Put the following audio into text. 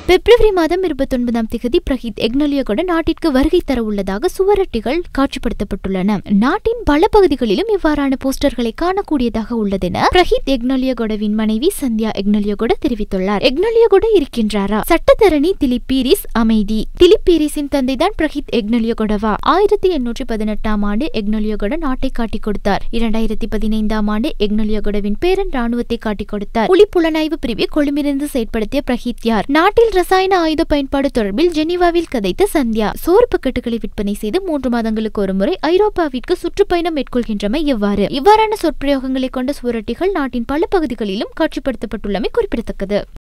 பிப்ரவரி மாதம் இருபத்தி ஒன்பதாம் திகதி பிரஹித் எக்னலியகொட நாட்டிற்கு வருகை தர உள்ளதாக சுவரொட்டிகள் காட்சிப்படுத்தப்பட்டுள்ளன நாட்டின் பல பகுதிகளிலும் இவ்வாறான போஸ்டர்களை காணக்கூடியதாக உள்ளதென பிரஹித் எக்னலியகொடவின் மனைவி சந்தியா எக்னலியகொட தெரிவித்துள்ளார் எக்னலியகொட இருக்கின்றாரா சட்டத்தரணி திலிப் பீரிஸ் அமைதி திலிப் பீரிஸின் தந்தைதான் பிரஹித் எக்னலியகொடவா ஆயிரத்தி எண்ணூற்றி பதினெட்டாம் ஆண்டு எக்னலியகொட நாட்டை காட்டிக் கொடுத்தார் இரண்டாயிரத்தி பதினைந்தாம் ஆண்டு எக்னலியகொடவின் பேரன் ராணுவத்தை காட்டிக் கொடுத்தார் புலி புலனாய்வு பிரிவை கொழும்பிலிருந்து செயற்படுத்திய பிரஹித் யார் நாட்டில் ரசாயன ஆயுத பயன்பாடு தொடர்பில் ஜெனீவாவில் கதைத்த சந்தியா சோறு பக்கெட்டுகளை விற்பனை செய்து மூன்று மாதங்களுக்கு ஒருமுறை ஐரோப்பாவிற்கு சுற்றுப்பயணம் மேற்கொள்கின்றமை எவ்வாறு இவ்வாறான சொற்பிரயோகங்களை கொண்ட சுவரொட்டிகள் நாட்டின் பல பகுதிகளிலும் காட்சிப்படுத்தப்பட்டுள்ளமை குறிப்பிடத்தக்கது